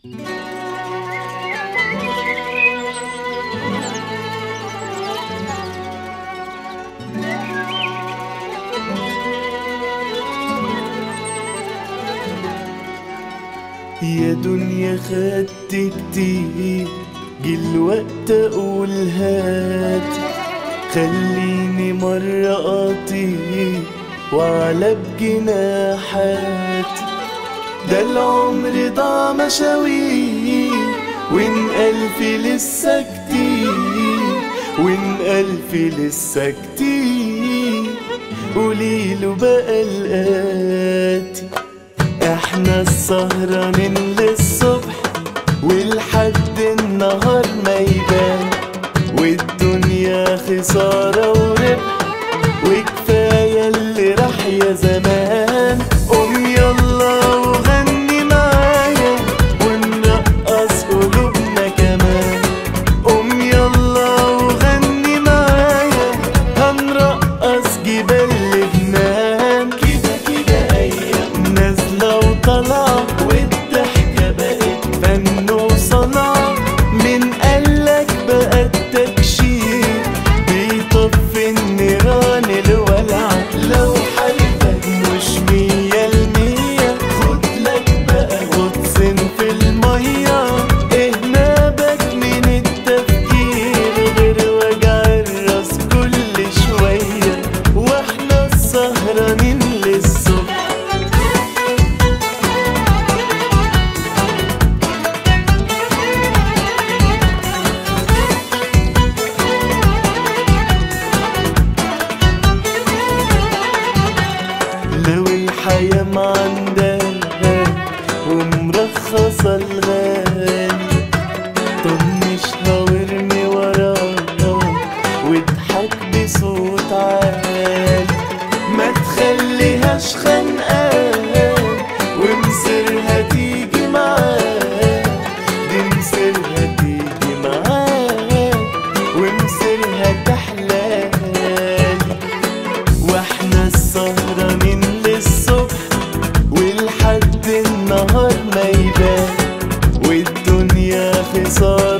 يا دنيا خدت كتير جه الوقت اقول هات خليني مرة اطير وعلى بجناحات ده العمر ضاع مشاوير وان ألف لسه كتير وان ألف لسه كتير قوليله بقى الآتي احنا السهرانين للصبح ولحد النهار ما يبان والدنيا خسارة وربح وكفاية اللي راح يا زمان قوم يلا وغني معايا ونرقص قلوبنا كمان قوم يلا وغني معايا هنرقص جبال لبنان كده كده ايام نازلة وطالعة والضحكة بقت فن وصنعة من قالك بقى التكشير بيطفي النيران الولعة لو حالتك مش مية المية خد لك بقى غطسين في المية ايه نابك من التفكير غير وجع الراس كل شوية واحنا السهرانين للصبح لو الحياة ما عندها ومرخصة الغالي طنشها وارمي وراها واضحك بصوت عالي ما تخليهاش خانقاها ومصيرها تيجي معاك دي مصيرها تيجي معاك ومصيرها تحلالي واحنا السهرانين للصبح ولحد النهار ما يبان والدنيا خسارة